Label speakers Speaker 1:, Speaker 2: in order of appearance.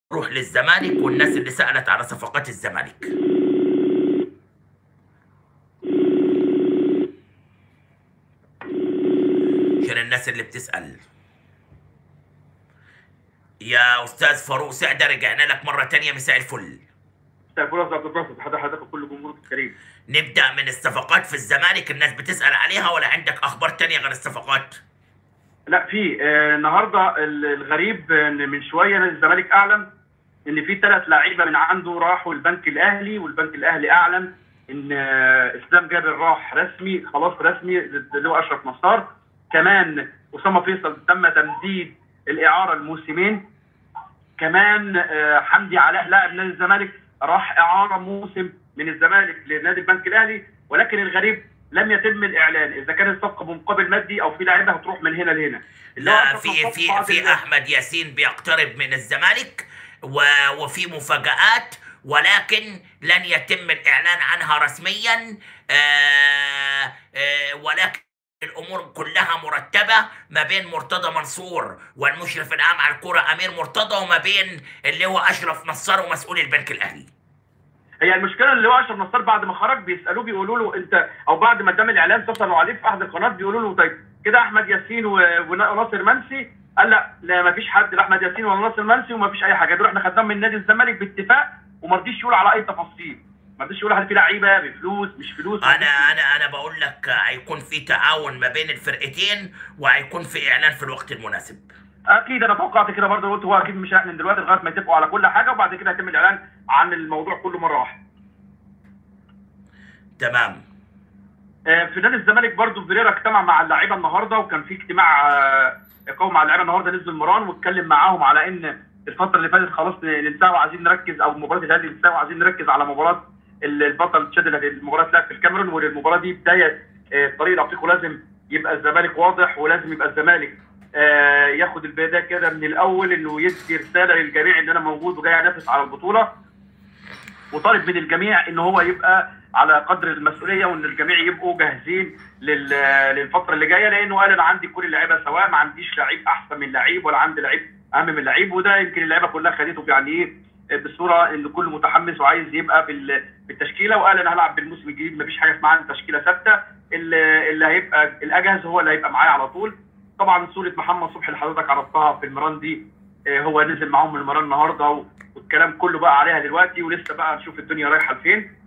Speaker 1: روح للزمالك والناس اللي سألت على صفقات الزمالك عشان الناس اللي بتسأل يا أستاذ فاروق سعدة رجعنا لك مرة تانية مساء الفل
Speaker 2: مساء الفل يا استاذ عبد الباسط حضرتك حضرتك وكل جمهورك الكريم
Speaker 1: نبدأ من الصفقات في الزمالك الناس بتسأل عليها ولا عندك أخبار تانية غير الصفقات؟
Speaker 2: لا في آه، النهارده ال- الغريب ان من شويه نادي الزمالك اعلن ان في ثلاث لعيبه من عنده راحوا البنك الاهلي والبنك الاهلي اعلن ان آه، اسلام جابر راح رسمي خلاص رسمي اللي هو اشرف نصار كمان اسامه فيصل تم تمديد الاعاره الموسمين كمان آه، حمدي علاء لاعب نادي الزمالك راح اعاره موسم من الزمالك لنادي البنك الاهلي ولكن الغريب لم يتم الاعلان اذا كانت الصفقه بمقابل مادي او في لاعيبه هتروح من هنا لهنا اللي هو
Speaker 1: لا
Speaker 2: أشرف
Speaker 1: في
Speaker 2: نصار
Speaker 1: في
Speaker 2: بعض
Speaker 1: في
Speaker 2: الناس.
Speaker 1: احمد ياسين بيقترب من الزمالك و- وفي مفاجآت ولكن لن يتم الاعلان عنها رسميا آه، آه، ولكن الامور كلها مرتبه ما بين مرتضى منصور والمشرف العام على الكره امير مرتضى وما بين اللي هو اشرف نصار ومسؤول البنك الاهلي
Speaker 2: هي المشكله اللي هو اشرف نصار بعد ما خرج بيسالوه بيقولوا له انت او بعد ما تم الاعلان اتصلوا عليه في احد القنوات بيقولوا له طيب كده احمد ياسين و- وناصر منسي قال لا لا ما فيش حد لا احمد ياسين ولا ناصر منسي وما فيش اي حاجه دول احنا خدناهم من نادي الزمالك باتفاق وما رضيش يقول على اي تفاصيل ما رضيش يقول هل في لعيبه بفلوس مش فلوس
Speaker 1: انا انا انا بقول لك هيكون في تعاون ما بين الفرقتين وهيكون في اعلان في الوقت المناسب
Speaker 2: اكيد انا توقعت كده برضه قلت هو اكيد مش هيعلن دلوقتي لغايه ما يتفقوا على كل حاجه وبعد كده هيتم الاعلان عن الموضوع كله مره واحده
Speaker 1: تمام
Speaker 2: آه، في نادي الزمالك برضو فيريرا اجتمع مع اللعيبه النهارده وكان في اجتماع آه، قوي مع اللعيبه النهارده نزل مران واتكلم معاهم على ان الفتره اللي فاتت خلاص ننساها وعايزين نركز او مباراه الاهلي ننساها وعايزين نركز على مباراه ال- البطل تشاد اللي المباراه اتلعب في الكاميرون والمباراه دي بدايه آه، الطريق الافريقي ولازم يبقى الزمالك واضح ولازم يبقى الزمالك آه، ياخد البدايه كده من الاول انه يدي رساله للجميع ان انا موجود وجاي انافس على البطوله وطالب من الجميع ان هو يبقى على قدر المسؤوليه وان الجميع يبقوا جاهزين لل- للفتره اللي جايه لانه قال انا عندي كل اللعيبه سواء ما عنديش لعيب احسن من لعيب ولا عندي لعيب اهم من لعيب وده يمكن اللعيبه كلها خدته يعني ايه بصوره ان كل متحمس وعايز يبقى بال- بالتشكيله وقال انا هلعب بالموسم الجديد مفيش حاجه اسمها عندي تشكيله ثابته اللي اللي هيبقى الاجهز هو اللي هيبقى معايا على طول طبعا صوره محمد صبحي اللي حضرتك عرضتها في المران دي آه، هو نزل معاهم من المران النهارده و- والكلام كله بقى عليها دلوقتي ولسه بقى نشوف الدنيا رايحه لفين